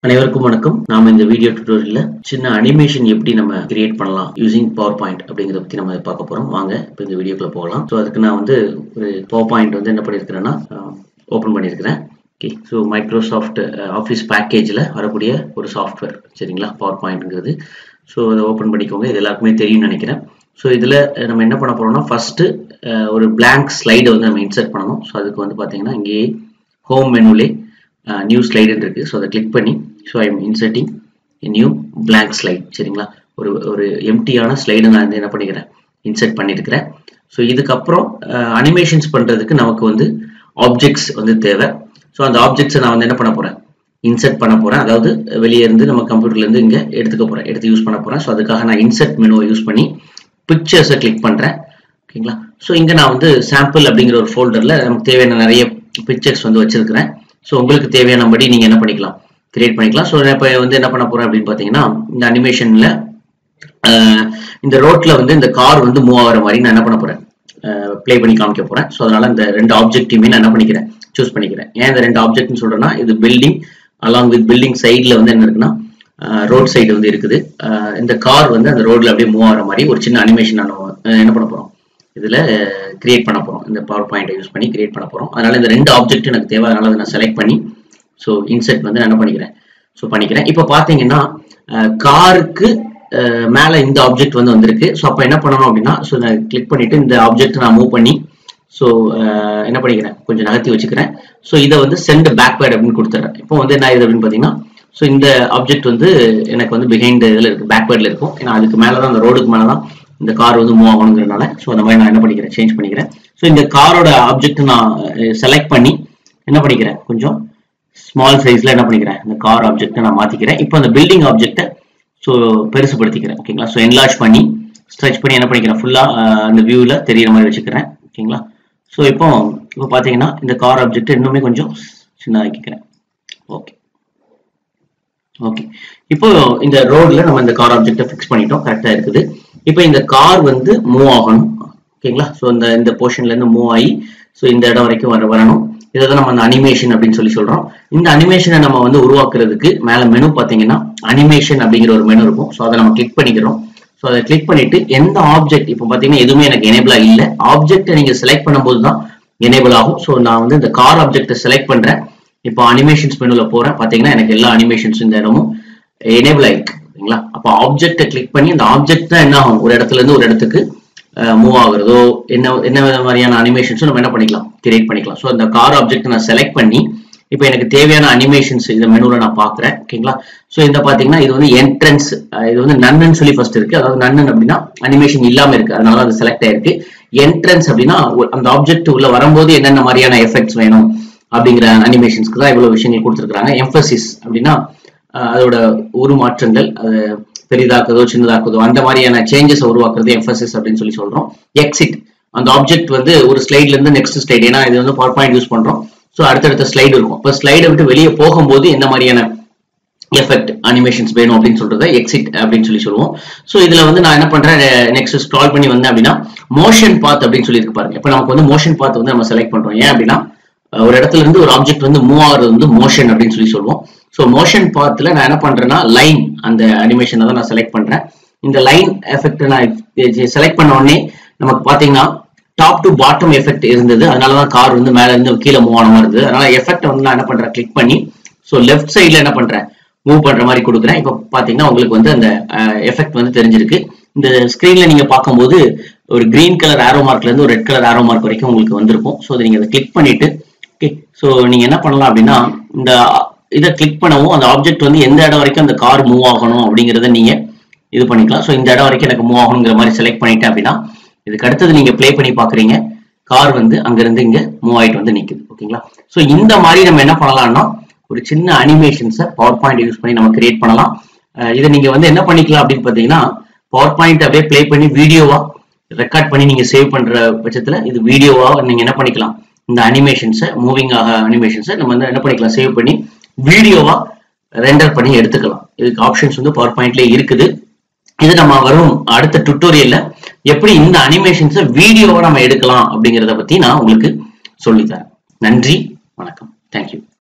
அனைவருக்கும் வணக்கம் நாம இந்த வீடியோ டியூட்டோரியல்ல சின்ன அனிமேஷன் எப்படி நம்ம கிரியேட் பண்ணலாம் யூசிங் பவர் பாயிண்ட் அப்படிங்கறத பத்தி நம்ம பார்க்க போறோம் வாங்க இப்போ இந்த வீடியோக்குள்ள போகலாம் ஸோ அதுக்கு நான் வந்து ஒரு பவர் பாயிண்ட் வந்து என்ன பண்ணியிருக்கிறேன்னா ஓப்பன் பண்ணியிருக்கிறேன் ஓகே ஸோ மைக்ரோசாஃப்ட் ஆஃபீஸ் பேக்கேஜில் வரக்கூடிய ஒரு சாஃப்ட்வேர் சரிங்களா பவர் பாயிண்ட்ங்கிறது ஸோ அதை ஓப்பன் பண்ணிக்கோங்க இது எல்லாருக்குமே தெரியும்னு நினைக்கிறேன் ஸோ இதில் நம்ம என்ன பண்ண போறோம்னா ஃபர்ஸ்ட் ஒரு blank ஸ்லைடை வந்து நம்ம இன்சர்ட் பண்ணணும் ஸோ அதுக்கு வந்து பார்த்தீங்கன்னா இங்கேயே ஹோம் மெனுலே நியூ ஸ்லைடுன்னு இருக்கு ஸோ அதை கிளிக் பண்ணி so I am inserting new blank slide சரிங்களா ஒரு ஒரு எம்டியான ஸ்லைடு நான் வந்து என்ன பண்ணிக்கிறேன் இன்சர்ட் பண்ணியிருக்கிறேன் ஸோ இதுக்கப்புறம் அனிமேஷன்ஸ் பண்ணுறதுக்கு நமக்கு வந்து ஆப்ஜெக்ட்ஸ் வந்து தேவை ஸோ அந்த ஆப்ஜெக்ட்ஸை நான் வந்து என்ன பண்ண போகிறேன் இன்சர்ட் பண்ண போகிறேன் அதாவது வெளியே இருந்து நம்ம கம்ப்யூட்டர்லேருந்து இங்கே எடுத்துக்க போகிறேன் எடுத்து யூஸ் பண்ண போகிறேன் ஸோ அதுக்காக நான் இன்சர்ட் மெனுவை யூஸ் பண்ணி பிக்சர்ஸை கிளிக் பண்ணுறேன் ஓகேங்களா ஸோ இங்கே நான் வந்து சாம்பிள் அப்படிங்கிற ஒரு ஃபோல்டரில் நமக்கு தேவையான நிறைய பிக்சர்ஸ் வந்து வச்சிருக்கிறேன் ஸோ உங்களுக்கு தேவையானபடி நீங்கள் என்ன பண்ணிக்கலாம் கிரியேட் பண்ணிக்கலாம் ஸோ இப்போ வந்து என்ன பண்ண போகிறேன் அப்படின்னு பார்த்தீங்கன்னா இந்த அனிமேஷனில் இந்த ரோட்டில் வந்து இந்த கார் வந்து மூவ் ஆகிற மாதிரி நான் என்ன பண்ண போகிறேன் ப்ளே பண்ணி காமிக்க போகிறேன் ஸோ அதனால இந்த ரெண்டு ஆப்ஜெக்டையுமே நான் என்ன பண்ணிக்கிறேன் சூஸ் பண்ணிக்கிறேன் ஏன் இந்த ரெண்டு ஆப்ஜெக்ட்னு சொல்கிறேன்னா இது பில்டிங் அலாங் வித் பில்டிங் சைடில் வந்து என்ன இருக்குன்னா ரோட் சைடு வந்து இருக்குது இந்த கார் வந்து அந்த ரோட்ல அப்படியே மூவ் ஆகிற மாதிரி ஒரு சின்ன அனிமேஷன் நான் என்ன பண்ண போகிறோம் இதில் கிரியேட் பண்ண போகிறோம் இந்த பவர் பாயிண்டை யூஸ் பண்ணி கிரியேட் பண்ண போகிறோம் அதனால இந்த ரெண்டு ஆப்ஜெக்ட் எனக்கு தேவை அதனால அதை நான் செலக்ட் பண்ணி ஸோ இன்செர்ட் வந்து நான் என்ன பண்ணிக்கிறேன் ஸோ பண்ணிக்கிறேன் இப்போ பார்த்தீங்கன்னா காருக்கு மேலே இந்த ஆப்ஜெக்ட் வந்து வந்திருக்கு ஸோ அப்போ என்ன பண்ணணும் அப்படின்னா ஸோ நான் கிளிக் பண்ணிட்டு இந்த ஆப்ஜெக்ட் நான் மூவ் பண்ணி ஸோ என்ன பண்ணிக்கிறேன் கொஞ்சம் நகர்த்தி வச்சுக்கிறேன் ஸோ இதை வந்து சென்ட் பேக்வேர்ட் அப்படின்னு கொடுத்துட்றேன் இப்போ வந்து என்ன இது அப்படின்னு பார்த்தீங்கன்னா ஸோ இந்த ஆப்ஜெக்ட் வந்து எனக்கு வந்து பிஹைண்ட் இதில் இருக்கு பேக்வேர்டில் இருக்கும் ஏன்னா அதுக்கு மேலே தான் அந்த ரோடுக்கு மேலே தான் இந்த கார் வந்து மூவ் ஆகணுங்கிறனால ஸோ அந்த மாதிரி நான் என்ன பண்ணிக்கிறேன் சேஞ்ச் பண்ணிக்கிறேன் ஸோ இந்த காரோட ஆப்ஜெக்ட் நான் செலக்ட் பண்ணி என்ன பண்ணிக்கிறேன் கொஞ்சம் ஸ்மால் சைஸில் என்ன பண்ணிக்கிறேன் இந்த கார் ஆப்ஜெக்ட்டை நான் மாற்றிக்கிறேன் இப்போ அந்த பில்டிங் ஆப்ஜெக்ட்டை ஸோ பெருசுபடுத்திக்கிறேன் ஓகேங்களா ஸோ என்லார்ஜ் பண்ணி ஸ்ட்ரெச் பண்ணி என்ன பண்ணிக்கிறேன் ஃபுல்லாக அந்த வியூவில் தெரியிற மாதிரி வச்சுக்கிறேன் ஓகேங்களா ஸோ இப்போ இப்போ பார்த்தீங்கன்னா இந்த கார் ஆப்ஜெக்ட் இன்னுமே கொஞ்சம் சின்னதாக்கிக்கிறேன் ஓகே ஓகே இப்போ இந்த ரோட்ல நம்ம இந்த கார் ஆப்ஜெக்டை ஃபிக்ஸ் பண்ணிட்டோம் கரெக்டா இருக்குது இப்போ இந்த கார் வந்து மூவ் ஆகணும் ஓகேங்களா ஸோ இந்த இந்த போர்ஷன்ல இருந்து மூவ் ஆகி ஸோ இந்த இடம் வரைக்கும் வர வரணும் இதை தான் நம்ம அந்த அனிமேஷன் அப்படின்னு சொல்லி சொல்றோம் இந்த அனிமேஷனை நம்ம வந்து உருவாக்குறதுக்கு மேல மெனு பார்த்தீங்கன்னா அனிமேஷன் அப்படிங்கிற ஒரு மெனு இருக்கும் ஸோ அதை நம்ம கிளிக் பண்ணிக்கிறோம் ஸோ அதை கிளிக் பண்ணிட்டு எந்த ஆப்ஜெக்ட் இப்போ பார்த்தீங்கன்னா எதுவுமே எனக்கு எனேபிளா இல்லை ஆப்ஜெக்டை நீங்க செலக்ட் பண்ணும்போது தான் எனேபிள் ஆகும் ஸோ நான் வந்து இந்த கார் ஆப்ஜெக்டை செலக்ட் பண்றேன் இப்போ அனிமேஷன்ஸ் மெனுல போறேன் பாத்தீங்கன்னா எனக்கு எல்லா அனிமேஷன்ஸ் இந்த இடமும் எனேபிள் ஆயிருக்கு சரிங்களா அப்போ ஆப்ஜெக்டை கிளிக் பண்ணி அந்த ஆப்ஜெக்ட் தான் என்ன ஆகும் ஒரு இடத்துல இருந்து ஒரு இடத்துக்கு மூவ் ஆகுறதோ என்ன என்ன மாதிரியான அனிமேஷன்ஸும் நம்ம என்ன பண்ணிக்கலாம் கிரியேட் பண்ணிக்கலாம் ஸோ அந்த கார் ஆப்ஜெக்ட் நான் செலக்ட் பண்ணி இப்போ எனக்கு தேவையான அனிமேஷன்ஸ் இந்த மெனுல நான் பாக்குறேன் ஓகேங்களா ஸோ இந்த பாத்தீங்கன்னா இது வந்து என்ட்ரன்ஸ் இது வந்து நன்னு சொல்லி ஃபர்ஸ்ட் இருக்கு அதாவது நன்னு அப்படின்னா அனிமேஷன் இல்லாம இருக்கு அதனால அது செலக்ட் ஆயிருக்கு என்ட்ரன்ஸ் அப்படின்னா அந்த ஆப்ஜெக்ட் உள்ள வரும்போது என்னென்ன மாதிரியான எஃபெக்ட்ஸ் வேணும் அப்படிங்கிற அனிமேஷன்ஸ்க்கு தான் இவ்வளவு விஷயங்கள் கொடுத்துருக்காங்க எம்பசிஸ் அப்படின்னா அதோட உருமாற்றங்கள் அது பெரிதாக்குதோ சின்னதாக்குதோ அந்த மாதிரியான சேஞ்சஸ் உருவாக்குறது எம்பசிஸ் அப்படின்னு சொல்லி சொல்றோம் எக்ஸிட் அந்த ஆப்ஜெக்ட் வந்து ஒரு ஸ்லைட்ல இருந்து நெக்ஸ்ட் ஸ்லைட் ஏன்னா இது வந்து பவர் பாயிண்ட் யூஸ் பண்றோம் ஸோ அடுத்தடுத்த ஸ்லைடு இருக்கும் இப்போ ஸ்லைடை விட்டு வெளியே போகும்போது என்ன மாதிரியான எஃபெக்ட் அனிமேஷன்ஸ் வேணும் அப்படின்னு சொல்றத எக்ஸிட் அப்படின்னு சொல்லி சொல்லுவோம் ஸோ இதுல வந்து நான் என்ன பண்றேன் நெக்ஸ்ட் ஸ்க்ரால் பண்ணி வந்தேன் அப்படின்னா மோஷன் பாத் அப்படின்னு சொல்லி இருக்கு பாருங்க இப்போ நமக்கு வந்து மோஷன் பாத் வந்து நம்ம செலக்ட் பண்றோம் ஏன் அப்படின்னா ஒரு இடத்துல இருந்து ஒரு ஆப்ஜெக்ட் வந்து மூவ் ஆகுறது வந்து மோஷன் அப்படின்னு சொல்லி சொல்லுவோம் ஸோ மோஷன் பாத்துல நான் என்ன பண்றேன்னா லைன் அந்த அனிமேஷனை தான் நான் செலக்ட் பண்றேன் இந்த லைன் எஃபெக்ட் நான் செலக்ட் பண்ண உடனே நமக்கு பாத்தீங்கன்னா டாப் டு பாட்டம் எஃபெக்ட் இருந்தது அதனாலதான் கார் வந்து மேல இருந்து கீழே மூவ் ஆன மாதிரி இருந்தது அதனால எஃபெக்ட் வந்து நான் என்ன பண்றேன் கிளிக் பண்ணி ஸோ லெஃப்ட் சைட்ல என்ன பண்றேன் மூவ் பண்ற மாதிரி கொடுக்குறேன் இப்போ பாத்தீங்கன்னா உங்களுக்கு வந்து அந்த எஃபெக்ட் வந்து தெரிஞ்சிருக்கு இந்த ஸ்கிரீன்ல நீங்க பார்க்கும்போது ஒரு கிரீன் கலர் ஆரோ மார்க்ல இருந்து ஒரு ரெட் கலர் ஆரோ மார்க் வரைக்கும் உங்களுக்கு வந்திருக்கும் ஸோ நீங்க அதை கிளிக் பண்ணிட்டு ஓகே ஸோ நீங்க என்ன பண்ணலாம் அப்படின்னா இந்த இதை கிளிக் பண்ணவும் அந்த ஆப்ஜெக்ட் வந்து எந்த இடம் வரைக்கும் அந்த கார் மூவ் ஆகணும் அப்படிங்கிறத நீங்க இது பண்ணிக்கலாம் ஸோ இந்த இடம் வரைக்கும் எனக்கு மூவ் ஆகணுங்கிற மாதிரி செலக்ட் பண்ணிட்டேன் அப்படின்னா இதுக்கு அடுத்தது நீங்க ப்ளே பண்ணி பாக்குறீங்க கார் வந்து அங்கிருந்து இங்க மூவ் ஆயிட்டு வந்து நிக்குது ஓகேங்களா ஸோ இந்த மாதிரி நம்ம என்ன பண்ணலாம்னா ஒரு சின்ன அனிமேஷன்ஸை பவர் பாயிண்ட் யூஸ் பண்ணி நம்ம கிரியேட் பண்ணலாம் இதை நீங்க வந்து என்ன பண்ணிக்கலாம் அப்படின்னு பாத்தீங்கன்னா பவர் பாயிண்ட் அப்படியே ப்ளே பண்ணி வீடியோவா ரெக்கார்ட் பண்ணி நீங்க சேவ் பண்ற பட்சத்துல இது வீடியோவா நீங்க என்ன பண்ணிக்கலாம் இந்த அனிமேஷன்ஸை மூவிங் ஆக அனிமேஷன்ஸை நம்ம வந்து என்ன பண்ணிக்கலாம் சேவ் பண்ணி வீடியோவா ரெண்டர் பண்ணி எடுத்துக்கலாம் இதுக்கு ஆப்ஷன்ஸ் வந்து பவர் பாயிண்ட்லேயே இருக்குது இது நம்ம வரும் அடுத்த டுட்டோரியல்ல எப்படி இந்த அனிமேஷன்ஸை வீடியோவா நம்ம எடுக்கலாம் அப்படிங்கிறத பத்தி நான் உங்களுக்கு சொல்லித்தரேன் நன்றி வணக்கம் தேங்க்யூ